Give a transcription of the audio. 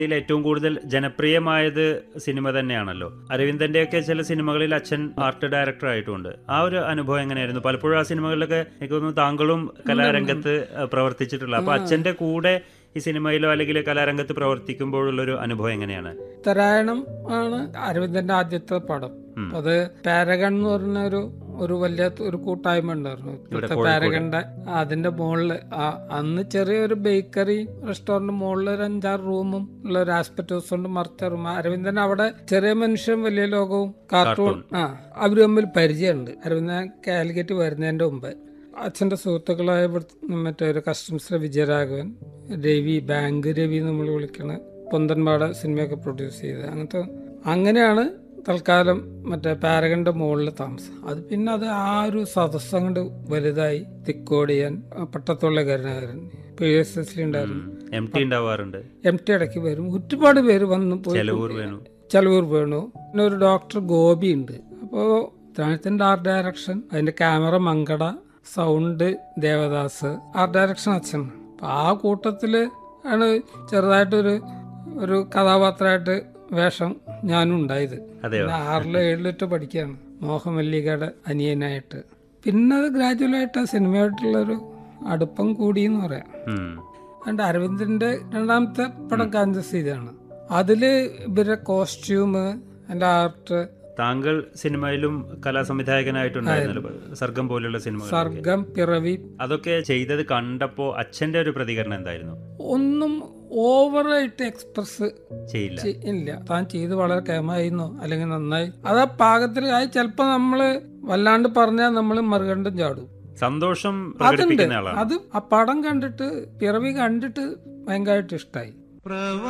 ഇതിൽ ഏറ്റവും കൂടുതൽ ജനപ്രിയമായത് സിനിമ തന്നെയാണല്ലോ അരവിന്ദന്റെയൊക്കെ ചില സിനിമകളിൽ അച്ഛൻ ആർട്ട് ഡയറക്ടർ ആയിട്ടുമുണ്ട് ആ ഒരു അനുഭവം എങ്ങനെയായിരുന്നു പലപ്പോഴും ആ സിനിമകളിലൊക്കെ എനിക്ക് തോന്നുന്നു താങ്കളും കലാരംഗത്ത് അഹ്, പ്രവർത്തിച്ചിട്ടുള്ള അപ്പൊ അച്ഛന്റെ കൂടെ ഈ സിനിമയിലോ അല്ലെങ്കിൽ കലാരംഗത്ത് പ്രവർത്തിക്കുമ്പോഴുള്ളൊരു അനുഭവം എങ്ങനെയാണ് ഉത്തരായണം ആണ് അരവിന്ദന്റെ ആദ്യത്തെ പടം ഉം. അത് പാരഗൺ എന്ന് പറഞ്ഞ ഒരു ഒരു വലിയ ഒരു കൂട്ടായ്മ ഉണ്ടായിരുന്നു ഇവിടുത്തെ പാരഗണിന്റെ അതിന്റെ മുകളില് ആ- അന്ന് ചെറിയൊരു ബേക്കറി റെസ്റ്റോറന്റ് മുകളിൽ ഒരു അഞ്ചാറ് റൂമും ഉള്ള ഒരു ആസ്പെക്ട് ഹൗസ് കൊണ്ട് മറിച്ച റൂം അരവിന്ദൻ അവിടെ ചെറിയ മനുഷ്യൻ വലിയ ലോകവും കാർട്ടൂൺ ആ അവര് തമ്മിൽ പരിചയമുണ്ട് അരവിന്ദൻ കാലിക്കറ്റ് വരുന്നതിന്റെ മുമ്പ് അച്ഛന്റെ സുഹൃത്തുക്കളായ ഇവിടുത്തെ മറ്റേ ഒരു കസ്റ്റംസിലെ വിജയരാഘവൻ രവി ബാങ്ക് രവി നമ്മൾ വിളിക്കണ പൊന്തൻപാട് സിനിമയൊക്കെ പ്രൊഡ്യൂസ് ചെയ്ത് അങ്ങനത്തെ അങ്ങനെയാണ് തൽക്കാലം മറ്റേ പാരഗന്റെ മുകളിൽ താമസം അത് പിന്നെ അത് ആ ഒരു സദസ്സം കൊണ്ട് വലുതായി തിക്കോടിയൻ ആ പട്ടത്തുള്ള കരുണാകരൻ പി എസ് എസ് ഉണ്ടായിരുന്നു എം ടി ഉണ്ടാവാറുണ്ട് എം ടി ഇടയ്ക്ക് വരും ഒരുപാട് പേര് വന്ന് പോയി ചെലവൂർ വേണു ചെലവൂർ വേണു പിന്നെ ഒരു ഡോക്ടർ ഗോപി ഉണ്ട് അപ്പോൾ ത്രാണത്തിന്റെ ആർട്ട് ഡയറക്ഷൻ അതിന്റെ camera Mankada sound Devadas art direction അച്ഛൻ അപ്പൊ ആ കൂട്ടത്തില് ആണ് ചെറുതായിട്ടൊരു ഒരു കഥാപാത്രമായിട്ട് വേഷം ഞാനും ഉണ്ടായത് അതെയോ പിന്നെ ആറിലോ ഏഴിലിട്ട് പഠിക്കുകയാണ് മോഹമല്ലികയുടെ അനിയനായിട്ട് പിന്നെ അത് ഗ്രാജുവലായിട്ട് ആ സിനിമയായിട്ടുള്ളൊരു അടുപ്പം കൂടി എന്ന് പറയാം ഉം. അതുകൊണ്ട് അരവിന്ദന്റെ രണ്ടാമത്തെ പടം കാഞ്ചസ് ഇതാണ് അതില് ഇവരുടെ കോസ്റ്റ്യൂം അതിന്റെ ആർട്ട് താങ്കൾ സിനിമയിലും കലാസംവിധായകനായിട്ടുണ്ടായിരുന്നല്ലോ സർഗം പോലുള്ള സിനിമകൾ സർഗം പിറവി അതൊക്കെ ചെയ്തത് കണ്ടപ്പോ അച്ഛന്റെ ഒരു പ്രതികരണം എന്തായിരുന്നു ഒന്നും ഓവറായിട്ട് എക്സ്പ്രസ് ചെയ്യില്ല ഇല്ല താൻ ചെയ്ത് വളരെ കേമായിരുന്നു അല്ലെങ്കിൽ നന്നായി അത് ആ പാകത്തിൽ ആയി ചിലപ്പോ നമ്മള് വല്ലാണ്ട് പറഞ്ഞാൽ നമ്മൾ മറുകണ്ടം ചാടും സന്തോഷം അതുണ്ട് പ്രകടിപ്പിക്കുന്ന ആളാണ് അത് ആ പടം കണ്ടിട്ട് പിറവി കണ്ടിട്ട് ഭയങ്കരമായിട്ട് ഇഷ്ടമായി